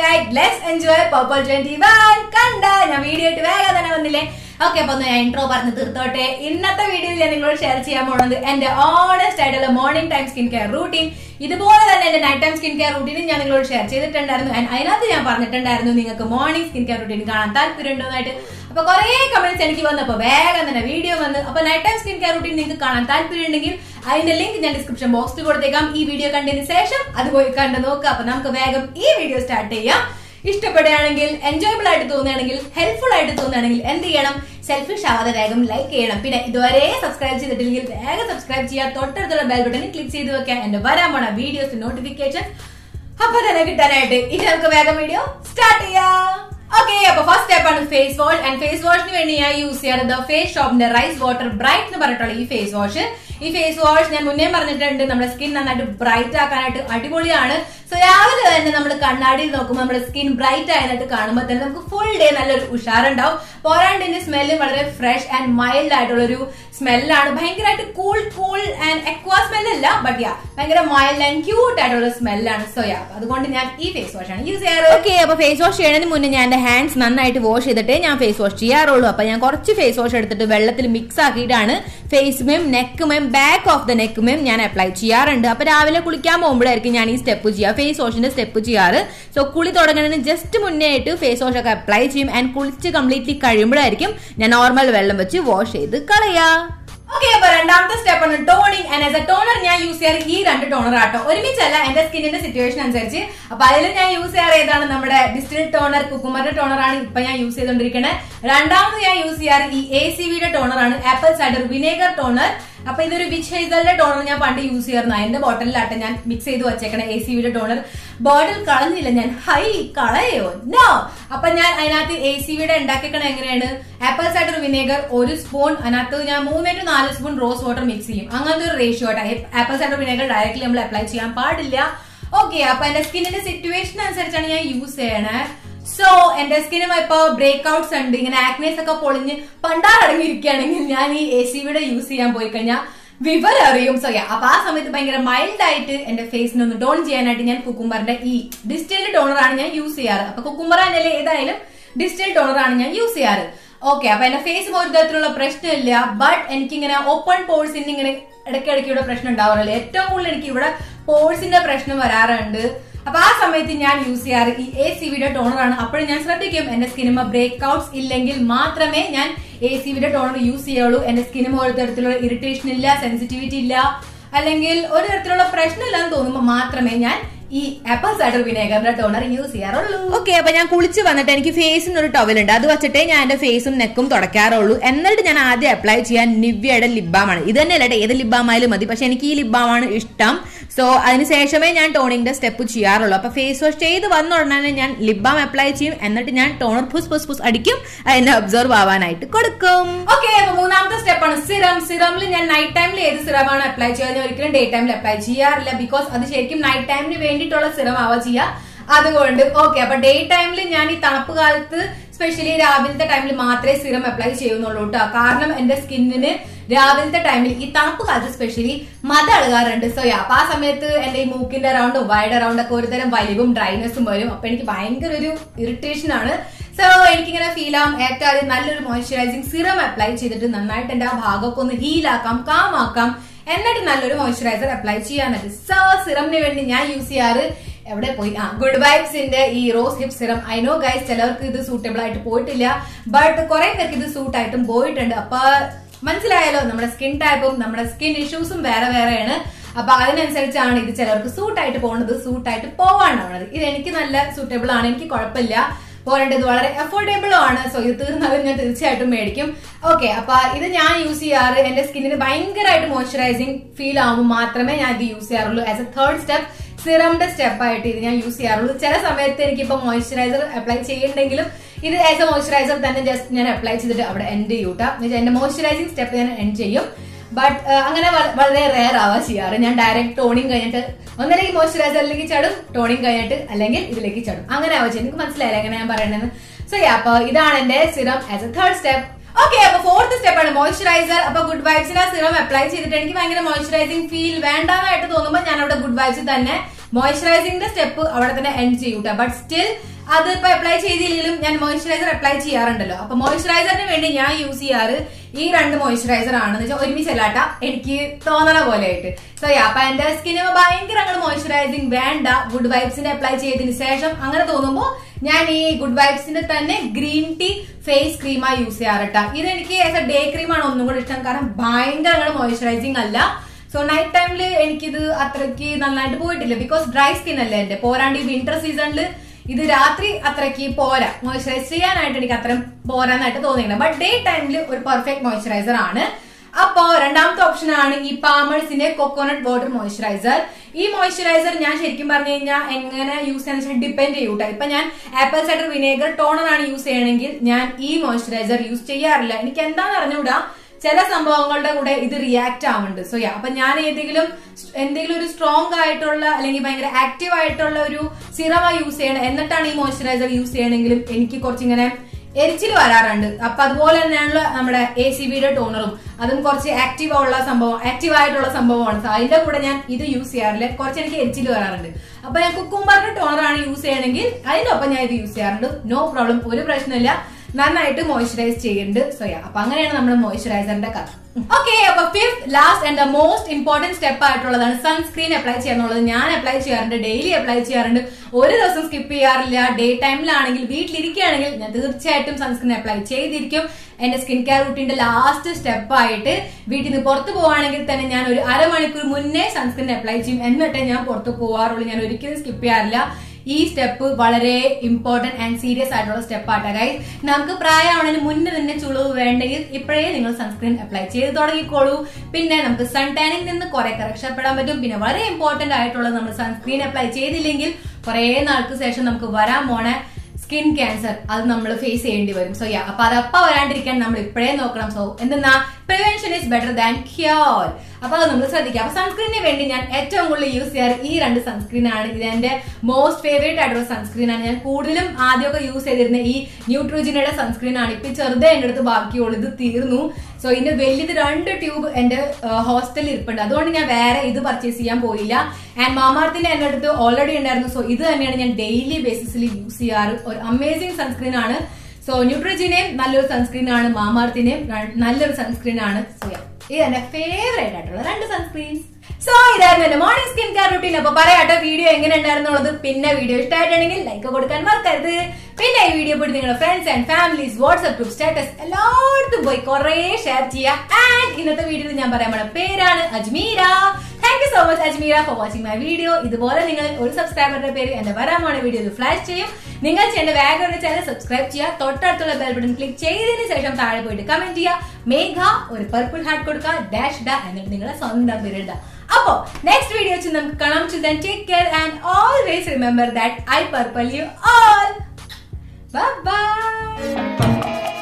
right let's enjoy purple twenty one കണ്ട ഞാൻ video ആയിട്ട് വേഗം തന്നെ വന്നില്ലേ ഓക്കെ അപ്പൊ ഒന്ന് ഞാൻ ഇൻട്രോ പറഞ്ഞ് തീർത്തോട്ടെ ഇന്നത്തെ വീഡിയോയിൽ ഞാൻ നിങ്ങളോട് ഷെയർ ചെയ്യാൻ പോകുന്നത് എന്റെ ഓണസ്റ്റ് ആയിട്ടുള്ള morning time skin care routine ഇതുപോലെ തന്നെ എന്റെ നൈറ്റ് ടൈം സ്കിൻ കെയർ റൂട്ടീനും ഞാൻ നിങ്ങളോട് ഷെയർ ചെയ്തിട്ടുണ്ടായിരുന്നു And അതിനകത്ത് ഞാൻ പറഞ്ഞിട്ടുണ്ടായിരുന്നു നിങ്ങൾക്ക് മോർണിംഗ് സ്കിൻ കെയർ റൂട്ടീൻ കാണാൻ താല്പര്യമുണ്ടോന്നായിട്ട് അപ്പൊ കുറെ കമന്റ്സ് എനിക്ക് വന്നപ്പോ വേഗം തന്നെ വീഡിയോ വന്ന് അപ്പൊ night time skin care routine നിങ്ങൾക്ക് കാണാൻ താല്പര്യമുണ്ടെങ്കിൽ അതിന്റെ ലിങ്ക് ഞാൻ ഡിസ്ക്രിപ്ഷൻ ബോക്സിൽ കൊടുത്തേക്കാം ഈ വീഡിയോ കണ്ടതിന് ശേഷം അത് പോയി കണ്ട് നോക്കുക അപ്പൊ നമുക്ക് വേഗം ഈ വീഡിയോ സ്റ്റാർട്ട് ചെയ്യാം ഇഷ്ടപ്പെടുകയാണെങ്കിൽ എൻജോയബിൾ ആയിട്ട് തോന്നുകയാണെങ്കിൽ ഹെൽപ്ഫുൾ ആയിട്ട് തോന്നുകയാണെങ്കിൽ എന്ത് ചെയ്യണം സെൽഫിഷ് ആവാതെ വേഗം ലൈക്ക് ചെയ്യണം പിന്നെ ഇതുവരെ സബ്സ്ക്രൈബ് ചെയ്തിട്ടില്ലെങ്കിൽ വേഗം സബ്സ്ക്രൈബ് ചെയ്യുക തൊട്ടടുത്തുള്ള ബെൽ ബട്ടണിൽ ക്ലിക്ക് ചെയ്ത് വെക്കാം എന്റെ വരാൻ പോണ വീഡിയോസ് നോട്ടിഫിക്കേഷൻ അപ്പൊ തന്നെ കിട്ടാനായിട്ട് ഇനി നമുക്ക് വേഗം വീഡിയോ സ്റ്റാർട്ട് ചെയ്യാം ഓക്കെ അപ്പൊ ഫസ്റ്റ് സ്റ്റെപ്പ് ആണ് ഫേസ് വാഷ് ആൻഡ് ഫേസ് വാഷിന് വേണ്ടി ഞാൻ യൂസ് ചെയ്യാറുണ്ട് ഫേസ് ഷോപ്പിന്റെ റൈസ് വാട്ടർ ബ്രൈറ്റ് എന്ന് പറഞ്ഞിട്ടുള്ള ഈ ഫേസ് വാഷ് ഈ ഫേസ് വാഷ് ഞാൻ മുന്നേ പറഞ്ഞിട്ടുണ്ട് നമ്മുടെ സ്കിൻ നന്നായിട്ട് ബ്രൈറ്റ് ആക്കാനായിട്ട് അടിപൊളിയാണ് സോ രാവിലെ തന്നെ നമ്മൾ കണ്ണാടിയിൽ നോക്കുമ്പോൾ നമ്മുടെ സ്കിൻ ബ്രൈറ്റ് ആയതായിട്ട് കാണുമ്പോൾ തന്നെ നമുക്ക് ഫുൾ ഡേ നല്ലൊരു ഉഷാറുണ്ടാവും പോരാണ്ട് ഇതിന്റെ സ്മെല്ല് വളരെ ഫ്രഷ് ആൻഡ് മൈൽഡ് ആയിട്ടുള്ള ഒരു സ്മെല്ലാണ് ഭയങ്കരമായിട്ട് കൂൾ കൂൾ ആൻഡ് എക്വാ സ്മെല്ലല്ല ബട്ട് യാ ഭയങ്കര മൈൽഡ് ആൻഡ് ക്യൂട്ട് ആയിട്ടുള്ള സ്മെല്ലാണ് സോ യാ അതുകൊണ്ട് ഞാൻ ഈ ഫേസ് വാഷ് ആണ് യൂസ് ചെയ്യാറ് ഓക്കെ അപ്പൊ ഫേസ് വാഷ് ചെയ്യുന്നതിന് മുന്നേ ഞാൻ എന്റെ ഹാൻഡ്സ് നന്നായിട്ട് വാഷ് ചെയ്തിട്ടേ ഞാൻ ഫേസ് വാഷ് ചെയ്യാറുള്ളൂ അപ്പൊ ഞാൻ കുറച്ച് ഫേസ് വാഷ് എടുത്തിട്ട് വെള്ളത്തിൽ മിക്സ് ആക്കിയിട്ടാണ് ഫേസുമേം നെക്കുമേം ബാക്ക് ഓഫ് ദ നെക്കുമേം ഞാൻ അപ്ലൈ ചെയ്യാറുണ്ട് അപ്പൊ രാവിലെ കുളിക്കാൻ പോകുമ്പോഴായിരിക്കും ഞാൻ ഈ സ്റ്റെപ്പ് ചെയ്യുക ഫേസ് വാഷിന്റെ സ്റ്റെപ്പ് ചെയ്യാറ് സോ കുളി തുടങ്ങുന്നതിന് ജസ്റ്റ് മുന്നേ ആയിട്ട് ഫേസ് വാഷ് ഒക്കെ അപ്ലൈ ചെയ്യും ആൻഡ് കുളിച്ച് കംപ്ലീറ്റ്ലി കഴിയുമ്പോഴായിരിക്കും ഞാൻ നോർമൽ വെള്ളം വെച്ച് വാഷ് ചെയ്ത് കളയാ ഓക്കെ അപ്പൊ രണ്ടാമത്തെ സ്റ്റെപ്പ് ആണ് toning and as a toner ഞാൻ യൂസ് ചെയ്യാറ് ഈ രണ്ട് ടോണർ ആട്ടോ ഒരുമിച്ചല്ല എന്റെ സ്കിന്നിന്റെ സിറ്റുവേഷൻ അനുസരിച്ച് അപ്പൊ അതിൽ ഞാൻ യൂസ് ചെയ്യാറ് ഏതാണ് നമ്മുടെ ഡിസ്റ്റിൽ ടോണർ കുക്കുമറിന്റെ ടോണർ ആണ് ഇപ്പൊ ഞാൻ യൂസ് ചെയ്തോണ്ടിരിക്കുന്നത് രണ്ടാമത് ഞാൻ യൂസ് ചെയ്യാറ് ഈ എ സി വിയുടെ ടോണർ ആണ് ആപ്പിൾ സൈഡർ വിനേഗർ ടോണർ അപ്പൊ ഇതൊരു വിച്ച് ഹൈസലിന്റെ ടോണർ ഞാൻ പണ്ട് യൂസ് ചെയ്യാറുണ്ട് അതിന്റെ ബോട്ടലിലാട്ടെ ഞാൻ മിക്സ് ചെയ്ത് വെച്ചേക്കണ എ സി വിയുടെ ടോണർ ബോട്ടിൽ കളഞ്ഞില്ല ഞാൻ ഹൈ കളയോ നോ അപ്പൊ ഞാൻ അതിനകത്ത് എ സി വിയുടെ ഉണ്ടാക്കിക്കണ എങ്ങനെയാണ് ആപ്പിൾ സൈഡർ വിനേഗർ ഒരു സ്പൂൺ അതിനകത്ത് ഞാൻ മൂന്ന് ടു നാല് സ്പൂൺ റോസ് വാട്ടർ മിക്സ് ചെയ്യും അങ്ങനത്തെ ഒരു റേഷ്യോ ആട്ടെ ആപ്പിൾ സൈഡർ വിനേഗർ ഡയറക്റ്റ്ലി നമ്മൾ അപ്ലൈ ചെയ്യാൻ പാടില്ല ഓക്കെ അപ്പൊ എന്റെ സ്കിന്നിന്റെ സിറ്റുവേഷൻ അനുസരിച്ചാണ് ഞാൻ യൂസ് ചെയ്യണേ സോ എന്റെ സ്കിനും ഇപ്പൊ ബ്രേക്ക് ഔട്ട്സ് ഉണ്ട് ഇങ്ങനെ ആക്നേസ് ഒക്കെ പൊളിഞ്ഞ് പണ്ടാറടങ്ങിയിരിക്കുകയാണെങ്കിൽ ഞാൻ ഈ എ സി വിയുടെ യൂസ് ചെയ്യാൻ പോയി കഴിഞ്ഞാൽ വിവരം അറിയും സോ അപ്പൊ ആ സമയത്ത് ഭയങ്കര മൈൽഡ് ആയിട്ട് എന്റെ ഫേസിനെ ഒന്ന് ടോൺ ചെയ്യാനായിട്ട് ഞാൻ കുക്കുംബറിന്റെ ഈ ഡിസ്റ്റൈൽഡ് ടോണർ ആണ് ഞാൻ യൂസ് ചെയ്യാറ് അപ്പൊ കുക്കുംബർ എന്നല്ലേ ഏതായാലും ഡിസ്റ്റൈൽ ടോണർ ആണ് ഞാൻ യൂസ് ചെയ്യാറ് ഓക്കെ അപ്പൊ എന്റെ ഫേസ് ഒരു തരത്തിലുള്ള പ്രശ്നമില്ല ബട്ട് എനിക്കിങ്ങനെ ഓപ്പൺ പോഴ്സിന് ഇങ്ങനെ ഇടയ്ക്കിടയ്ക്ക് ഇവിടെ പ്രശ്നം ഉണ്ടാവാറില്ല ഏറ്റവും കൂടുതൽ എനിക്ക് ഇവിടെ പോഴ്സിന്റെ പ്രശ്നം വരാറുണ്ട് അപ്പൊ ആ സമയത്ത് ഞാൻ യൂസ് ചെയ്യാറ് ഈ എ സി വിയുടെ ടോണർ ആണ് അപ്പോഴും ഞാൻ ശ്രദ്ധിക്കും എന്റെ സ്കിനുമ ബ്രേക്ക് ഔട്ട്സ് ഇല്ലെങ്കിൽ മാത്രമേ ഞാൻ എ സി വിയുടെ ടോണർ യൂസ് ചെയ്യുള്ളൂ എന്റെ സ്കിനും ഒരു തരത്തിലുള്ള ഇറിറ്റേഷൻ ഇല്ല സെൻസിറ്റിവിറ്റി ഇല്ല അല്ലെങ്കിൽ ഒരു തരത്തിലുള്ള പ്രശ്നമില്ലെന്ന് തോന്നുമ്പോൾ മാത്രമേ ഞാൻ ഈ ആപ്പിൾ സൈഡർ വിനേഗറിന്റെ ടോണർ യൂസ് ചെയ്യാറുള്ളൂ ഓക്കെ അപ്പൊ ഞാൻ കുളിച്ച് വന്നിട്ട് എനിക്ക് ഫേസിന് ഒരു ടവലുണ്ട് അത് വെച്ചിട്ടേ ഞാൻ എന്റെ ഫേസും നെക്കും തുടയ്ക്കാറുള്ളൂ എന്നിട്ട് ഞാൻ ആദ്യം അപ്ലൈ ചെയ്യാൻ നിവ്യയുടെ ലിബാമാണ് ഇത് തന്നെ അല്ലേ ഏത് ലിബാമായാലും മതി പക്ഷെ എനിക്ക് ഈ ലിബാമാണ് ഇഷ്ടം സോ അതിന് ശേഷമേ ഞാൻ ടോണിങ്ങിന്റെ സ്റ്റെപ്പ് ചെയ്യാറുള്ളൂ അപ്പൊ ഫേസ് വാഷ് ചെയ്ത് വന്ന ഉടനെ ഞാൻ ലിബാം അപ്ലൈ ചെയ്യും എന്നിട്ട് ഞാൻ ടോണർ പുസ് പുസ് പുസ് അടിക്കും അതിനെ ഒബ്സർവ് ആവാനായിട്ട് കൊടുക്കും ഓക്കെ അപ്പൊ മൂന്നാമത്തെ സ്റ്റെപ്പാണ് സിറം സിറമിൽ ഞാൻ നൈറ്റ് ടൈമിൽ ഏത് സിറമാണ് അപ്ലൈ ചെയ്യുക ഞാൻ ഒരിക്കലും ഡേ ടൈമിൽ അപ്ലൈ ചെയ്യാറില്ല ബിക്കോസ് അത് ശരിക്കും നൈറ്റ് ടൈമിന് വേണ്ടിയിട്ടുള്ള സിറം ആവുക ചെയ്യുക അതുകൊണ്ട് ഓക്കെ അപ്പൊ ഡേ ടൈമിൽ ഞാൻ ഈ തണുപ്പ് കാലത്ത് സ്പെഷ്യലി രാവിലത്തെ ടൈമിൽ മാത്രമേ സിറം അപ്ലൈ ചെയ്യുന്നുള്ളൂ കേട്ടോ കാരണം എന്റെ സ്കിന്നിന് രാവിലത്തെ ടൈമിൽ ഈ തണുപ്പ് കാലത്ത് സ്പെഷ്യലി മത അളകാറുണ്ട് സോ അപ്പൊ ആ സമയത്ത് എന്റെ ഈ മൂക്കിന്റെ റൗണ്ടും വയഡ് റൗണ്ട് ഒക്കെ ഒരുതരം വലിവും ഡ്രൈനെസ്സും വരും അപ്പൊ എനിക്ക് ഭയങ്കര ഒരു ഇറിറ്റേഷൻ ആണ് സോ എനിക്കിങ്ങനെ ഫീൽ ആവും ഏറ്റവും ആദ്യം നല്ലൊരു മോയ്സ്ചറൈസിങ് സിറം അപ്ലൈ ചെയ്തിട്ട് നന്നായിട്ട് എന്റെ ആ ഭാഗമൊക്കെ ഒന്ന് ഹീലാക്കാം കാമാക്കാം എന്നിട്ട് നല്ലൊരു മോയ്സ്ചറൈസർ അപ്ലൈ ചെയ്യാനായിട്ട് സോ സിറമിന് വേണ്ടി ഞാൻ യൂസ് ചെയ്യാറ് എവിടെ പോയി ആ ഗുഡ് വൈബ്സിന്റെ ഈ rose hip serum I know guys ചിലവർക്ക് ഇത് സൂട്ടബിൾ ആയിട്ട് പോയിട്ടില്ല ബട്ട് കുറെ പേർക്ക് ഇത് സൂട്ട് ആയിട്ടും പോയിട്ടുണ്ട് അപ്പൊ മനസ്സിലായല്ലോ നമ്മുടെ സ്കിൻ ടൈപ്പും നമ്മുടെ സ്കിൻ ഇഷ്യൂസും വേറെ വേറെയാണ് അപ്പൊ അതിനനുസരിച്ചാണ് ഇത് ചിലർക്ക് സൂട്ടായിട്ട് പോകുന്നത് സൂട്ടായിട്ട് പോവാണ്ടാവുന്നത് ഇത് എനിക്ക് നല്ല സൂട്ടബിൾ ആണ് എനിക്ക് കുഴപ്പമില്ല പോരണ്ട് ഇത് വളരെ അഫോർഡബിളും ആണ് സോ ഇത് തീർന്നാലും ഞാൻ തീർച്ചയായിട്ടും മേടിക്കും ഓക്കെ അപ്പൊ ഇത് ഞാൻ യൂസ് ചെയ്യാറ് എന്റെ സ്കിന്നിന് ഭയങ്കരമായിട്ട് മോയ്സ്ചറൈസിങ് ഫീൽ ആകുമ്പോൾ മാത്രമേ ഞാൻ ഇത് യൂസ് ചെയ്യാറുള്ളൂ ആസ് എ തേർഡ് സ്റ്റെപ്പ് സിറമിന്റെ സ്റ്റെപ്പ് ആയിട്ട് ഇത് ഞാൻ യൂസ് ചെയ്യാറുള്ളൂ ചില സമയത്ത് എനിക്കിപ്പോ മോയ്സ്ചറൈസർ അപ്ലൈ ചെയ്യണ്ടെങ്കിലും ഇത് ആസ് എ മോയ്സ്ചറൈസർ തന്നെ ജസ്റ്റ് ഞാൻ അപ്ലൈ ചെയ്തിട്ട് അവിടെ എൻഡ് ചെയ്യൂട്ടാ എന്റെ മോയ്സ്ചറൈസിങ് സ്റ്റെപ്പ് ഞാൻ എൻഡ് ചെയ്യും ബട്ട് അങ്ങനെ വളരെ റെയർ ആവാ ചെയ്യാറ് ഞാൻ ഡയറക്റ്റ് ടോണിങ് കഴിഞ്ഞിട്ട് ഒന്നല്ലെങ്കിൽ മോയ്സ്ചറൈസറിലേക്ക് ചടും ടോണിങ് കഴിഞ്ഞിട്ട് അല്ലെങ്കിൽ ഇതിലേക്ക് ചടും അങ്ങനെ ആവാ ചെയ്യും നിങ്ങൾക്ക് മനസ്സിലായില്ല എങ്ങനെ ഞാൻ പറയണത് സോ അപ്പൊ ഇതാണ് എന്റെ serum as a third step okay അപ്പൊ ഫോർത്ത് സ്റ്റെപ്പ് ആണ് മോയ്സ്ചറൈസർ അപ്പൊ ഗുഡ് വൈബ്സിന് ആ സിറം അപ്ലൈ ചെയ്തിട്ട് എനിക്ക് ഭയങ്കര മോയ്സ്ചറൈസിങ് ഫീൽ വേണ്ടാന്നായിട്ട് തോന്നുമ്പോൾ ഞാൻ അവിടെ ഗുഡ് വൈബ്സിൽ തന്നെ മോയ്സ്ചറൈസിംഗിന്റെ സ്റ്റെപ്പ് അവിടെ തന്നെ എൻഡ് ചെയ്യൂട്ടെ ബട്ട് സ്റ്റിൽ അത് ഇപ്പൊ അപ്ലൈ ചെയ്തില്ലെങ്കിലും ഞാൻ മോയ്സ്ചറൈസർ അപ്ലൈ ചെയ്യാറുണ്ടല്ലോ അപ്പൊ മോയ്സ്ചറൈസറിന് വേണ്ടി ഞാൻ യൂസ് ചെയ്യാറ് ഈ രണ്ട് മോയ്സ്ചറൈസർ ആണെന്ന് വെച്ചാൽ ഒരുമിച്ചല്ലാട്ട എനിക്ക് തോന്നണ പോലെ ആയിട്ട് സോ അപ്പൊ എന്റെ സ്കിന് ഭയങ്കര അങ്ങനെ മോയ്സ്ചറൈസിങ് വേണ്ട ഗുഡ് വൈബ്സിന്റെ അപ്ലൈ ചെയ്തതിന് ശേഷം അങ്ങനെ തോന്നുമ്പോൾ ഞാൻ ഈ ഗുഡ് വൈബ്സിന്റെ തന്നെ ഗ്രീൻ ടീ ഫേസ് ക്രീമായി യൂസ് ചെയ്യാറട്ടാ ഇത് എനിക്ക് ആസ് എ ഡേ ക്രീമാണ് ഒന്നും കൂടി ഇഷ്ടം കാരണം ഭയങ്കര അങ്ങനെ മോയ്സ്ചറൈസിങ് അല്ല സോ നൈറ്റ് ടൈമിൽ എനിക്കിത് അത്രയ്ക്ക് നന്നായിട്ട് പോയിട്ടില്ല ബിക്കോസ് ഡ്രൈ സ്കിൻ അല്ലേ എന്റെ പോരാണ്ട് ഈ വിന്റർ സീസണിൽ ഇത് രാത്രി അത്രയ്ക്ക് പോരാ മോയ്സ്ചറൈസ് ചെയ്യാനായിട്ട് എനിക്ക് അത്രയും പോരാന്നായിട്ട് തോന്നിയില്ല ബട്ട് ഡേ ടൈമിൽ ഒരു പെർഫെക്റ്റ് മോയ്സ്ചറൈസർ ആണ് അപ്പോ രണ്ടാമത്തെ ഓപ്ഷൻ ആണ് ഈ പാമേഴ്സിന്റെ കൊക്കോനട്ട് വാട്ടർ മോയ്സ്ചറൈസർ ഈ മോയ്സ്ചറൈസർ ഞാൻ ശരിക്കും പറഞ്ഞു കഴിഞ്ഞാൽ എങ്ങനെ യൂസ് ചെയ്യാന്ന് വെച്ചാൽ ഡിപ്പെൻഡ് ചെയ്യൂട്ടോ ഇപ്പൊ ഞാൻ ആപ്പിൾ സൈഡർ വിനേഗർ ടോണർ ആണ് യൂസ് ചെയ്യണമെങ്കിൽ ഞാൻ ഈ മോയ്സ്ചറൈസർ യൂസ് ചെയ്യാറില്ല എനിക്ക് എന്താന്ന് അറിഞ്ഞുകൂടാ ചില സംഭവങ്ങളുടെ കൂടെ ഇത് റിയാക്ട് ആവുന്നുണ്ട് സോ യാ അപ്പൊ ഞാൻ ഏതെങ്കിലും എന്തെങ്കിലും ഒരു സ്ട്രോങ് ആയിട്ടുള്ള അല്ലെങ്കിൽ ഭയങ്കര ആക്റ്റീവ് ആയിട്ടുള്ള ഒരു സിറമ യൂസ് ചെയ്യണം എന്നിട്ടാണ് ഈ മോയ്സ്ചറൈസർ യൂസ് ചെയ്യണമെങ്കിലും എനിക്ക് കുറച്ചിങ്ങനെ എരിച്ചിൽ വരാറുണ്ട് അപ്പൊ അതുപോലെ തന്നെയാണല്ലോ നമ്മുടെ എ സി ബിയുടെ ടോണറും അതും കുറച്ച് ആക്റ്റീവ് ഉള്ള സംഭവം ആക്റ്റീവ് ആയിട്ടുള്ള സംഭവമാണ് So അതിന്റെ കൂടെ ഞാൻ ഇത് യൂസ് ചെയ്യാറില്ല കുറച്ച് എനിക്ക് എരിച്ചിൽ വരാറുണ്ട് അപ്പൊ ഞാൻ കുക്കുംബറിന്റെ ടോണറാണ് യൂസ് ചെയ്യണമെങ്കിൽ അതിന്റെ ഒപ്പം ഞാൻ ഇത് യൂസ് ചെയ്യാറുണ്ട് നോ പ്രോബ്ലം ഒരു പ്രശ്നമില്ല നന്നായിട്ട് മോയ്സ്ചറൈസ് ചെയ്യുന്നുണ്ട് സോ യാ അപ്പൊ അങ്ങനെയാണ് നമ്മുടെ മോയ്സ്ചറൈസറിന്റെ കഥ ഓക്കെ അപ്പൊ fifth last and the most important step ആയിട്ടുള്ളതാണ് സൺസ്ക്രീൻ അപ്ലൈ ചെയ്യാന്നുള്ളത് ഞാൻ അപ്ലൈ ചെയ്യാറുണ്ട് ഡെയിലി അപ്ലൈ ചെയ്യാറുണ്ട് ഒരു ദിവസം സ്കിപ്പ് ചെയ്യാറില്ല ഡേ ടൈമിലാണെങ്കിൽ വീട്ടിലിരിക്കുകയാണെങ്കിൽ ഞാൻ തീർച്ചയായിട്ടും സൺസ്ക്രീൻ അപ്ലൈ ചെയ്തിരിക്കും എന്റെ സ്കിൻ കെയർ റൂട്ടീന്റെ ലാസ്റ്റ് സ്റ്റെപ്പ് ആയിട്ട് വീട്ടിൽ നിന്ന് പുറത്ത് പോവാണെങ്കിൽ തന്നെ ഞാൻ ഒരു അരമണിക്കൂർ മുന്നേ സൺസ്ക്രീൻ അപ്ലൈ ചെയ്യും എന്നിട്ടേ ഞാൻ പുറത്ത് പോവാറുള്ളൂ ഞാൻ ഒരിക്കലും സ്കിപ്പ് ചെയ്യാറില്ല ഈ സ്റ്റെപ്പ് വളരെ ഇമ്പോർട്ടന്റ് ആൻഡ് സീരിയസ് ആയിട്ടുള്ള സ്റ്റെപ്പ് ആട്ടെ ഗൈസ് നമുക്ക് പ്രായമാവുന്നതിന് മുന്നേ തന്നെ ചുളിവ് വേണ്ടെങ്കിൽ ഇപ്പോഴേ നിങ്ങൾ സൺസ്ക്രീൻ അപ്ലൈ ചെയ്ത് തുടങ്ങിക്കോളൂ പിന്നെ നമുക്ക് സൺ ടാനിൽ നിന്ന് കുറെ രക്ഷപ്പെടാൻ പറ്റും പിന്നെ വളരെ ഇമ്പോർട്ടന്റ് ആയിട്ടുള്ളത് നമ്മൾ സൺസ്ക്രീൻ അപ്ലൈ ചെയ്തില്ലെങ്കിൽ കുറെ നാൾക്ക് ശേഷം നമുക്ക് വരാൻ പോണ സ്കിൻ ക്യാൻസർ അത് നമ്മൾ ഫേസ് ചെയ്യേണ്ടി വരും സോ യാ അപ്പൊ അതപ്പ വരാണ്ടിരിക്കാൻ നമ്മൾ ഇപ്പോഴേ നോക്കണം സോ എന്തെന്നാ prevention is better than cure അപ്പൊ അത് നമ്മൾ ശ്രദ്ധിക്കുക അപ്പൊ സൺസ്ക്രീനിന് വേണ്ടി ഞാൻ ഏറ്റവും കൂടുതൽ യൂസ് ചെയ്യാറ് ഈ രണ്ട് സൺസ്ക്രീൻ ആണ് ഇത് എന്റെ മോസ്റ്റ് ഫേവറേറ്റ് ആയിട്ടുള്ള സൺസ്ക്രീൻ ആണ് ഞാൻ കൂടുതലും ആദ്യമൊക്കെ യൂസ് ചെയ്തിരുന്ന ഈ ന്യൂട്രോജിനയുടെ സൺസ്ക്രീൻ ആണ് ഇപ്പൊ ചെറുതേ എന്റെ അടുത്ത് ബാക്കിയുള്ളൂ ഇത് തീർന്നു സോ ഇതിന്റെ വലിയത് രണ്ട് ട്യൂബ് എന്റെ ഹോസ്റ്റലിൽ ഇരിപ്പുണ്ട് അതുകൊണ്ട് ഞാൻ വേറെ ഇത് പർച്ചേസ് ചെയ്യാൻ പോയില്ല ആൻഡ് മാമാർത്തിന്റെ എന്റെ അടുത്ത് ഓൾറെഡി ഉണ്ടായിരുന്നു സോ ഇത് തന്നെയാണ് ഞാൻ ഡെയിലി ബേസിസിൽ യൂസ് ചെയ്യാറ് ഒരു അമേസിംഗ് സൺസ്ക്രീൻ ആണ് സോ ന്യൂട്രോജിനെയും നല്ലൊരു സൺസ്ക്രീൻ ആണ് മാമാർത്തിനെയും നല്ലൊരു സൺസ്ക്രീൻ ആണ് സോ ഇത് എന്റെ ഫേവറേറ്റ് ആയിട്ടുള്ള രണ്ട് സൺസ്ക്രീൻസ് സോ ഇതായിരുന്നു എന്റെ മോർണിംഗ് സ്കിൻ കെയർ റുട്ടീൻ അപ്പൊ പറയാട്ടോ വീഡിയോ എങ്ങനെ ഉണ്ടായിരുന്നുള്ളത് പിന്നെ വീഡിയോ ഇഷ്ടമായിട്ടുണ്ടെങ്കിൽ ലൈക്ക് കൊടുക്കാൻ മറക്കരുത് പിന്നെ ഈ വീഡിയോ പോയി നിങ്ങളുടെ friends and families WhatsApp group status എല്ലായിടത്തും പോയി കുറെ ഷെയർ ചെയ്യാം ആൻഡ് ഇന്നത്തെ വീഡിയോയിൽ ഞാൻ പറയാൻ പോണ പേരാണ് Ajmeera thank you so much Ajmeera for watching my video ഇതുപോലെ നിങ്ങൾ ഒരു സബ്സ്ക്രൈബറുടെ പേര് എന്റെ വരാൻ പോണ വീഡിയോയിൽ ഫ്ലാഷ് ചെയ്യും നിങ്ങൾ ചെയ്യേണ്ട വേഗം ചാനൽ സബ്സ്ക്രൈബ് ചെയ്യുക തൊട്ടടുത്തുള്ള ബെൽ ബട്ടൺ ക്ലിക്ക് ചെയ്തതിന് ശേഷം താഴെ പോയിട്ട് കമന്റ് ചെയ്യുക മേഘ ഒരു പർപ്പിൾ ഹാർട്ട് കൊടുക്കുക ഡാഷ് ഡ എന്നിട്ട് നിങ്ങളെ സ്വന്തം പേര് എഴുതുക അപ്പോ നെക്സ്റ്റ് വീഡിയോ വെച്ച് നമുക്ക് കാണാം to then take care and always remember that I purple you all bye by